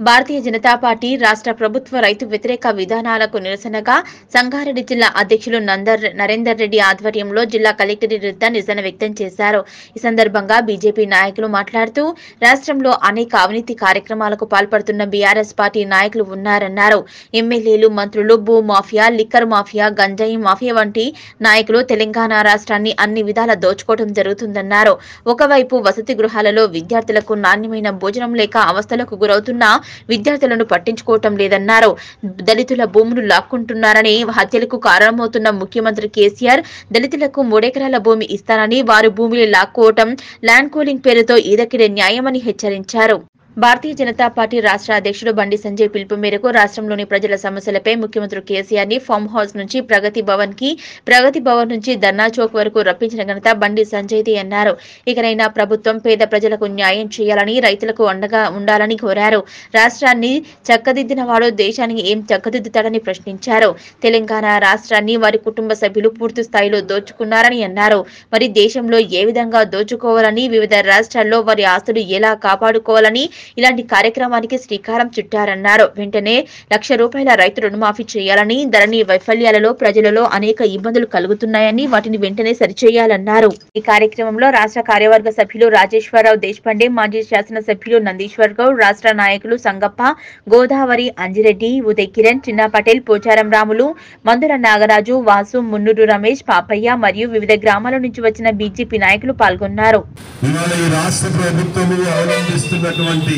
భారతీయ Janata party రాష్ట్ర ప్రభుత్వ రైతు వ్యతిరేక విధానాలకు నిరసనగా సంగారెడ్డి జిల్లా అధ్యక్షులు నందర్ నరేందర్ రెడ్డి ఆధ్వర్యంలో జిల్లా కలెక్టరేట్ వద్ద నిరసన వ్యక్తం చేశారు ఈ సందర్భంగా బీజేపీ నాయకులు మాట్లాడుతూ రాష్ట్రంలో అనేక అవినీతి కార్యక్రమాలకు పాల్పడుతున్న బీఆర్ఎస్ పార్టీ నాయకులు ఉన్నారన్నారు ఎమ్మెల్యేలు మంత్రులు భూ మాఫియా లిక్కర్ మాఫియా గంజాయి మాఫియా వంటి నాయకులు తెలంగాణ రాష్ట్రాన్ని అన్ని విధాల దోచుకోవడం జరుగుతుందన్నారు ఒకవైపు వసతి గృహాలలో విద్యార్థులకు నాణ్యమైన భోజనం లేక అవస్థలకు గురవుతున్న విద్యార్థులను పట్టించుకోవటం లేదన్నారు దళితుల భూములు లాక్కుంటున్నారని హత్యలకు కారణమవుతున్న ముఖ్యమంత్రి కేసీఆర్ దళితులకు మూడెకరాల భూమి ఇస్తానని వారు భూమిని లాక్కోవటం ల్యాండ్ కూలింగ్ పేరుతో ఈదకిడే న్యాయమని హెచ్చరించారు భారతీయ జనతా పార్టీ రాష్ట్ర అధ్యక్షుడు బండి సంజయ్ పిలుపు మేరకు రాష్ట్రంలోని ప్రజల సమస్యలపై ముఖ్యమంత్రి కేసీఆర్ ని ఫామ్ హౌస్ నుంచి ప్రగతి భవన్ కి ప్రగతి భవన్ నుంచి ధర్నా చౌక్ వరకు రప్పించిన ఘనత బండి సంజయ్ది అన్నారు ఇకనైనా ప్రభుత్వం పేద ప్రజలకు న్యాయం చేయాలని రైతులకు అండగా ఉండాలని కోరారు రాష్ట్రాన్ని చక్కదిద్దిన వాడు దేశాన్ని ఏం చక్కదిద్దుతాడని ప్రశ్నించారు తెలంగాణ రాష్ట్రాన్ని వారి కుటుంబ సభ్యులు పూర్తి స్థాయిలో దోచుకున్నారని అన్నారు మరి దేశంలో ఏ విధంగా దోచుకోవాలని వివిధ రాష్ట్రాల్లో వారి ఆస్తులు ఎలా కాపాడుకోవాలని ఇలాంటి కార్యక్రమానికి శ్రీకారం చుట్టారన్నారు వెంటనే లక్ష రూపాయల రైతు రుణమాఫీ చేయాలని ధరణి వైఫల్యాలలో ప్రజలలో అనేక ఇబ్బందులు కలుగుతున్నాయని వాటిని వెంటనే సరిచేయాలన్నారు ఈ కార్యక్రమంలో రాష్ట్ర కార్యవర్గ సభ్యులు రాజేశ్వరరావు దేశపాండే మాజీ శాసనసభ్యులు నందీశ్వర్ గౌడ్ రాష్ట్ర నాయకులు సంగప్ప గోదావరి అంజిరెడ్డి ఉదయ్ కిరణ్ చిన్న పటేల్ పోచారం రాములు మందుల నాగరాజు వాసు మున్నూరు రమేష్ పాపయ్య మరియు వివిధ గ్రామాల నుంచి వచ్చిన బీజేపీ నాయకులు పాల్గొన్నారు ఇవాళ ఈ రాష్ట్ర ప్రభుత్వము అవలంబిస్తున్నటువంటి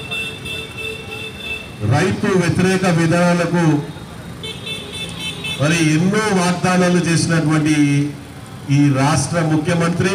రైతు వ్యతిరేక విధానాలకు మరి ఎన్నో వాగ్దానాలు చేసినటువంటి ఈ రాష్ట్ర ముఖ్యమంత్రి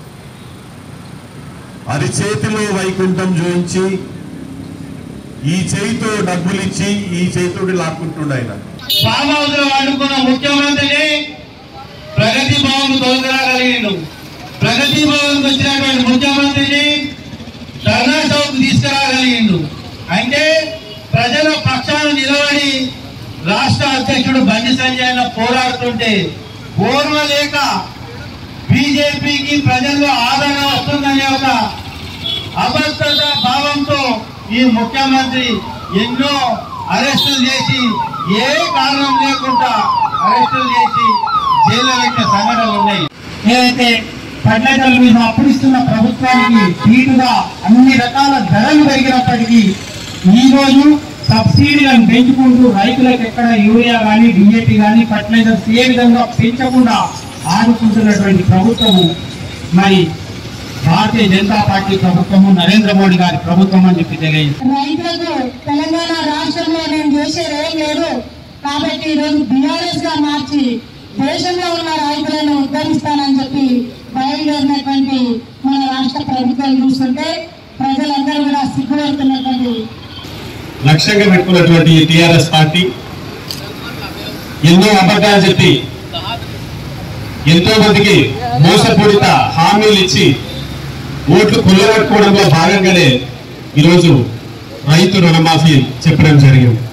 అరిచేతిలో వైకుంఠం చూపించి ఈ చేయితో డబ్బులు ఇచ్చి ఈ చేతితోటి లాక్కుంటుండ ఆయన ఫామ్ హౌస్ లో వాడుకున్న ముఖ్యమంత్రిని ప్రగతి భవన్ తోలుకురాగలిగిండు ప్రగతి భవన్ వచ్చినటువంటి ముఖ్యమంత్రిని ధర్నా చౌక్ తీసుకురాగలిగిండు అంటే ప్రజల పక్షాన నిలబడి రాష్ట్ర అధ్యక్షుడు బండి సంజయ్ అన్న పోరాడుతుంటే ఓర్వలేక బీజేపీకి ప్రజల్లో ఆదరణ వస్తుందనే ఒక అభద్రత భావంతో ఈ ముఖ్యమంత్రి ఎన్నో అరెస్టులు చేసి ఏ కారణం లేకుండా అరెస్టులు చేసి జైల్లో పెట్టిన సంఘటనలు ఉన్నాయి ఏదైతే పర్యటనల మీద అప్పుడిస్తున్న ప్రభుత్వానికి ధీటుగా అన్ని రకాల ధరలు పెరిగినప్పటికీ ఈ రోజు సబ్సిడీలను పెంచుకుంటూ రైతులకు ఎక్కడ యూరియా కానీ డిఏపి కానీ ఫర్టిలైజర్స్ ఏ విధంగా పెంచకుండా ఆదుకుంటున్నటువంటి ప్రభుత్వము మరి భారతీయ జనతా పార్టీ ప్రభుత్వము నరేంద్ర మోడీ గారి ప్రభుత్వం అని చెప్పి తెలియజేస్తుంది రైతులకు తెలంగాణ రాష్ట్రంలో నేను చేసేది ఏం లేదు కాబట్టి ఈరోజు బీఆర్ఎస్ గా మార్చి దేశంలో ఉన్న రైతులను ఉద్ధరిస్తానని చెప్పి బయలుదేరినటువంటి మన రాష్ట్ర ప్రభుత్వం చూస్తుంటే ప్రజలందరూ కూడా సిగ్గుపడుతున్నటువంటి లక్ష్యంగా పెట్టుకున్నటువంటి ఈ టిఆర్ఎస్ పార్టీ ఎన్నో అబద్ధాలు చెప్పి ఎంతో మందికి మోసపూరిత హామీలు ఇచ్చి ఓట్లు కొల్లగొట్టుకోవడంలో భాగంగానే ఈరోజు రైతు రుణమాఫీ చెప్పడం జరిగింది